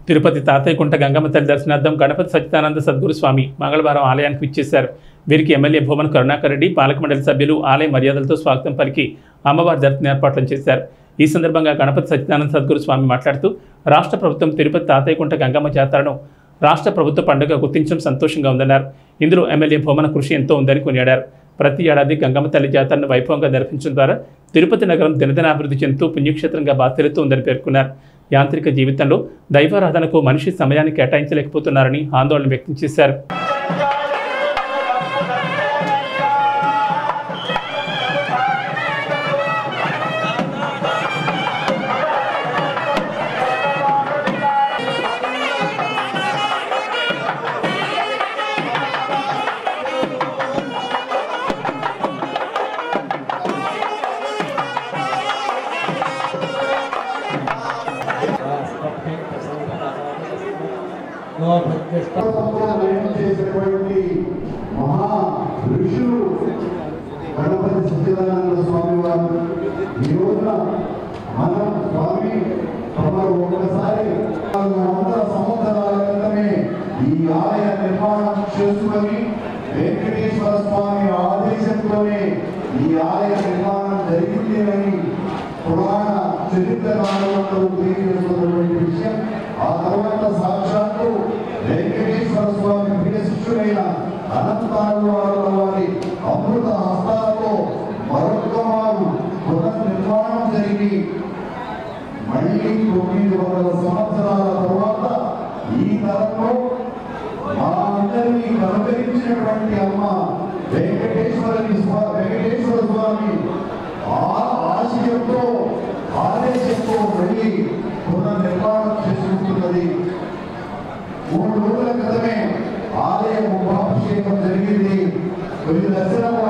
తిరుపతి తాతయ్యకుంట గంగమ్మ తల్లి దర్శనార్థం గణపతి సచ్చిదానంద సద్గురు స్వామి మంగళవారం ఆలయానికి విచ్చేశారు వీరికి ఎమ్మెల్యే భూమన్ కరుణాకర్ రెడ్డి పాలక మండలి సభ్యులు ఆలయ మర్యాదలతో స్వాగతం పలికి అమ్మవారి దర్శన ఏర్పాట్లను చేశారు ఈ సందర్భంగా గణపతి సచ్చిదానంద సద్గురు స్వామి మాట్లాడుతూ రాష్ట్ర ప్రభుత్వం తిరుపతి తాతయ్యకుంట గంగమ్మ జాతరను రాష్ట్ర ప్రభుత్వ పండుగ గుర్తించడం సంతోషంగా ఉందన్నారు ఇందులో ఎమ్మెల్యే భూమన కృషి ఎంతో ఉందని కొనియాడారు ప్రతి ఏడాది గంగమ్మ తల్లి జాతరను వైభవంగా నిర్వహించడం ద్వారా తిరుపతి నగరం దినదినాభివృద్ధి చెందుతూ పుణ్యక్షేత్రంగా బాధ్యతతో ఉందని పేర్కొన్నారు యాంత్రిక జీవితంలో దైవారాధనకు మనిషి సమయాన్ని కేటాయించలేకపోతున్నారని ఆందోళన వ్యక్తం చేశారు చేసినటువంటి మహా ఋషులు గణపతి సత్యనారాయణ స్వామి వారు ఈ రోజున మనం స్వామి తమరు ఒకసారి వందల సంవత్సరాల క్రితమే ఈ ఆలయ నిర్మాణం చేసుకొని వెంకటేశ్వర స్వామి ఆదేశంతోనే ఈ ఆలయ నిర్మాణం జరిగింది అని పురాణ చరిత్ర కాలంలో తెలియజేస్తున్నటువంటి విషయం ఆ తర్వాత సాక్షాత్తు వెంకటేశ్వర స్వామి ప్రియ శిష్యుడైన అనంతారు వారి అమృత హస్తాలతో మరొక వారు పునర్నిర్మాణం జరిగి మళ్ళీ తొమ్మిది వందల సంవత్సరాల తర్వాత ఈ తరంలో మా అందరినీ కనుగరించినటువంటి అమ్మ వెంకటేశ్వరుని స్వా- వెంకటేశ్వర స్వామి ఆ ఆశయంతో ఆదేశంతో వెళ్ళి పునర్నిర్మాణం చేసుకుంటున్నది మూడు రోజుల క్రితమే ఆలయ కుంభాభిషేకం జరిగింది కొన్ని దర్శనం